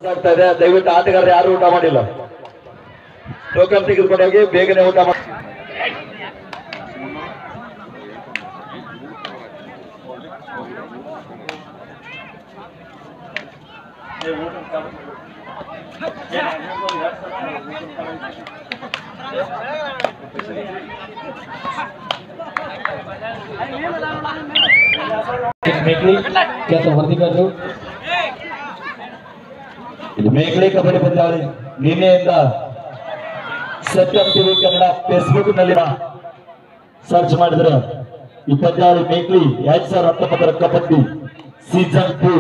ಆಗ್ತಾ ಇದೆ ದಯವಿಟ್ಟು ಆಟಗಾರರು ಯಾರು ಊಟ ಮಾಡಿಲ್ಲ ಟೋಕನ್ ತೆಗೆದುಕೊಂಡೋಗಿ ಬೇಗನೆ ಊಟ ಮಾಡಿ ಮೇಕ್ಲಿ ಖ್ಯಾತ ವರದಿಗಾರರು ಇದು ಮೇಘಲೆ ಕಬಡ್ಡಿ ಪಂದ್ಯಾವಳಿ ನಿನ್ನೆಯಿಂದ ಸತ್ಯಂ ಟಿವಿ ಕನ್ನಡ ಫೇಸ್ಬುಕ್ ನಲ್ಲಿ ಸರ್ಚ್ ಮಾಡಿದ್ರೆ ಈ ಪಂದ್ಯಾವಳಿ ಮೇಕ್ಲಿ ಎರಡ್ ಸಾವಿರದ ಹತ್ತೊಂಬತ್ತರ ಕಬಡ್ಡಿ ಸೀಸನ್ ಟೂ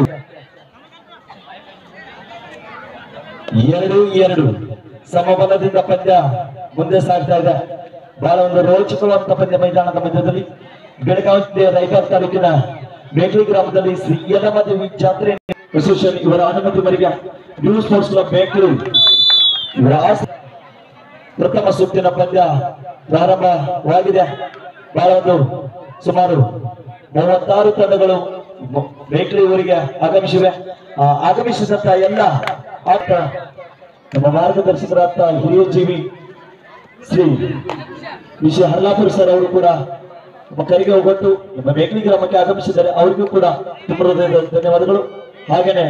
ಎರಡು ಎರಡು ಸಮಬಲದಿಂದ ಪಂದ್ಯ ಮುಂದೆ ಸಾಗ್ತಾ ಇದೆ ಬಹಳ ಒಂದು ರೋಚಕವಾದಂತ ಪಂದ್ಯ ಮೈದಾನದ ಮಧ್ಯದಲ್ಲಿ ಬೆಳಗಾವಿ ಜಿಲ್ಲೆಯ ರಾಯಬಾಗ್ ತಾಲೂಕಿನ ಬೇಕರಿ ಗ್ರಾಮದಲ್ಲಿ ಶ್ರೀ ಯಲಮದೇವಿ ಜಾತ್ರೆ ಅಸೋಸಿಯೇಷನ್ ಇವರ ಅನುಮತಿ ಮೇರೆಗೆ ನ್ಯೂ ಸ್ಪೋರ್ಟ್ಸ್ ಕ್ಲಬ್ ಬೇಕರಿ ಇವರ ಆಸ- ಪ್ರಥಮ ಸುತ್ತಿನ ಪಂದ್ಯ ಪ್ರಾರಂಭವಾಗಿದೆ ಬಹಳ ಒಂದು ಸುಮಾರು ಮೂವತ್ತಾರು ತಂಡಗಳು ಮ- ಬೇಕರಿ ಊರಿಗೆ ಆಗಮಿಸಿವೆ ಆ, ಆಗಮಿಸಿದಂತ ಎಲ್ಲ ಆಟ ನಮ್ಮ ಮಾರ್ಗದರ್ಶಕರಾದ ಹಿರಿಯ ಜೀವಿ ಶ್ರೀ ವಿಷಯ ಹರ್ಲಾಪುರ ಸರ್ ಅವರು ಕೂಡ ನಮ್ಮ ಕರಿಗೆ ಹೋಗೊಟ್ಟು ನಮ್ಮ ಬೇಕರಿ ಗ್ರಾಮಕ್ಕೆ ಆಗಮಿಸಿದ್ದಾರೆ ಅವರಿಗೂ ಕೂಡ ತುಂಬ ಹೃದಯದ ಧನ್ಯವಾದಗಳು ಹಾಗೇನೆ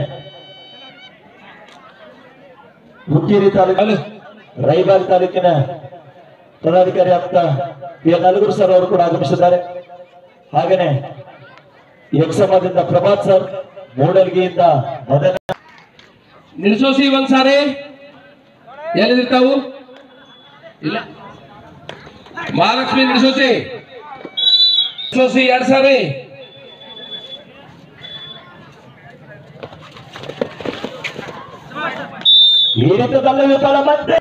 ಹುಕ್ಕೇರಿ ತಾಲೂಕು ರಾಯಬಾಗ್ ತಾಲೂಕಿನ ಪದಾಧಿಕಾರಿ ಅಂತ ಪಿ ಎನ್ ನಲಗೂರು ಸರ್ ಅವರು ಕೂಡ ಆಗಮಿಸಿದ್ದಾರೆ ಹಾಗೇನೆ ಯಕ್ಷಮದಿಂದ ಪ್ರಭಾತ್ ಸರ್ ಮೂಡಲ್ಗಿಯಿಂದ ಮದನ ನಿಲ್ಸೋಸಿ ಒಂದ್ಸಾರಿ ಎಲ್ಲಿದ್ರಿ ತಾವು ಇಲ್ಲ ಮಹಾಲಕ್ಷ್ಮಿ ನಿಲ್ಸೋಸಿ ನಿಲ್ಸೋಸಿ ಎರಡ್ ಸಾರಿ ಈ ರೀತಿಯದಲ್ಲ ವಿಫಲ ಮತ್ತೆ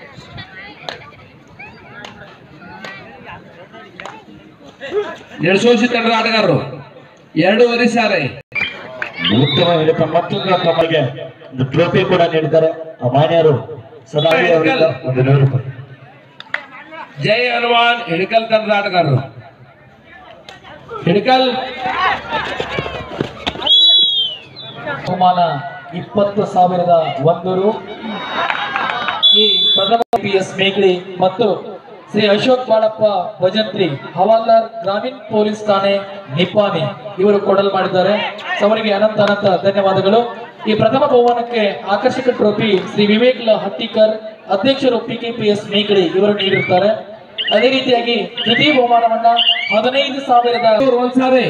ನಿಲ್ಸೋಸಿ ತಂಡದ ಆಟಗಾರರು ಎರಡೂವರೆ ಸಾರಿ ಉತ್ತಮ ಹಿಡಿತ ಮತ್ತೊಂದು ತಮಗೆ ಒಂದು ಟ್ರೋಫಿ ಕೂಡ ನೀಡಿದ್ದಾರೆ ಆ ಮಾನ್ಯರು ಸದಾ ಅವರಿಂದ ಒಂದು ನೂರು ರೂಪಾಯಿ ಜೈ ಹನುಮಾನ್ ಹಿಡಕಲ್ ತಂಡದ ಆಟಗಾರರು ಹಿಡಕಲ್ ಬಹುಮಾನ ಇಪ್ಪತ್ತು ಸಾವಿರದ ಒಂದು ರು ಈ ಪ್ರಥಮ ಪಿ ಎಸ್ ಮೇಗ್ಲಿ ಮತ್ತು ಶ್ರೀ ಅಶೋಕ್ ಬಾಳಪ್ಪ ಭಜಂತ್ರಿ ಹವಾಲ್ದಾರ್ ಗ್ರಾಮೀಣ ಪೊಲೀಸ್ ಠಾಣೆ ನಿಪ್ಪಾಣಿ ಇವರು ಕೊಡಲು ಮಾಡಿದ್ದಾರೆ ಸೊ ಅವರಿಗೆ ಅನಂತ ಅನಂತ ಧನ್ಯವಾದಗಳು ಈ ಪ್ರಥಮ ಬಹುಮಾನಕ್ಕೆ ಆಕರ್ಷಕ ಟ್ರೋಫಿ ಶ್ರೀ ವಿವೇಕ್ ಲ ಹಟ್ಟಿಕರ್ ಅಧ್ಯಕ್ಷರು P K P S Megali ಇವರು ನೀಡಿರುತ್ತಾರೆ ಅದೇ ರೀತಿಯಾಗಿ ದ್ವಿತೀಯ ಬಹುಮಾನವನ್ನ ಹದಿನೈದು ಸಾವಿರದ ಒಂದ್ಸಾರಿ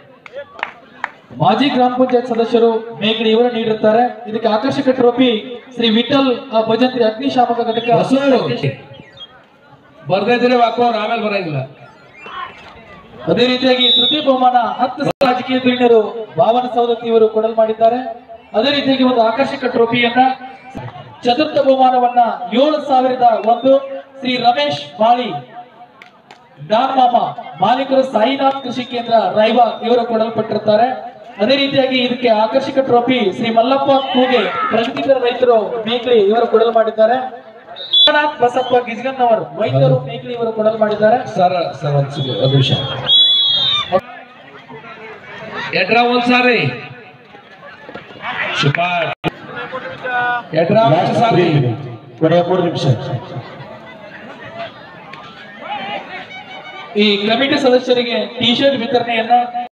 ಮಾಜಿ ಗ್ರಾಮ ಪಂಚಾಯತ್ ಸದಸ್ಯರು ಮೇಗಡಿ ಇವರು ನೀಡಿರುತ್ತಾರೆ ಇದಕ್ಕೆ ಆಕರ್ಷಕ ಟ್ರೋಫಿ ಶ್ರೀ ವಿಠಲ್ ಆ, ಭಜಂತ್ರಿ ಅಗ್ನಿಶಾಮಕ ಘಟಕ ಹೊಸೂರು ಬರ್ದೇ ಇದ್ರೆ ವಾಕೋರ್ ಆಮೇಲೆ ಬರಂಗಿಲ್ಲ ಅದೇ ರೀತಿಯಾಗಿ ತೃತೀಯ ಬಹುಮಾನ ಹತ್ತು ಸಾವಿರ ರಾಜಕೀಯ ಧುರೀಣರು ಭಾವನ ಸೌದತ್ತಿ ಇವರು ಕೊಡಲು ಮಾಡಿದ್ದಾರೆ ಅದೇ ರೀತಿಯಾಗಿ ಒಂದು ಆಕರ್ಷಕ ಟ್ರೋಫಿಯನ್ನ ಚತುರ್ಥ ಬಹುಮಾನವನ್ನ ಏಳು ಸಾವಿರದ ಒಂದು ಶ್ರೀ ರಮೇಶ್ ಮಾಳಿ ಡಾನ್ ಮಾಮ ಮಾಲೀಕರು ಸಾಯಿನಾಥ್ ಕೃಷಿ ಕೇಂದ್ರ ರಾಯಬಾಗ್ ಇವರು ಕೊಡಲ್ಪಟ್ಟಿರುತ್ತಾರೆ ಅದೇ ರೀತಿಯಾಗಿ ಇದಕ್ಕೆ ಆಕರ್ಷಕ ಟ್ರೋಫಿ ಶ್ರೀ ಮಲ್ಲಪ್ಪ ಕೂಗೆ ಪ್ರಗತಿಪರ ರೈತರು ಮೇಕ್ಲಿ ಇವರು ಕೊಡಲು ಮಾಡಿದ್ದಾರೆ ವಿಶ್ವನಾಥ್ ಬಸಪ್ಪ ಗಿಜ್ಗನ್ನವರ್ ವೈದ್ಯರು ಮೇಕ್ಲಿ ಇವರು ಕೊಡಲು ಮಾಡಿದ್ದಾರೆ ಸರ್ ಸರ್ ಒಂದ್ ಸೆಕೆಂಡ್, ಒಂದ್ ನಿಮಿಷ ಎಡ್ರ ಒಂದ್ಸಾರಿ ಶಿಪಾಯ್ ಎಡ್ರ ಒಂದ್ಸಾರಿ ಕೊನೆಯ ಮೂರು ನಿಮಿಷ ಈ ಕಮಿಟಿ ಸದಸ್ಯರಿಗೆ ಟಿ ಶರ್ಟ್ ವಿತರಣೆಯನ್ನ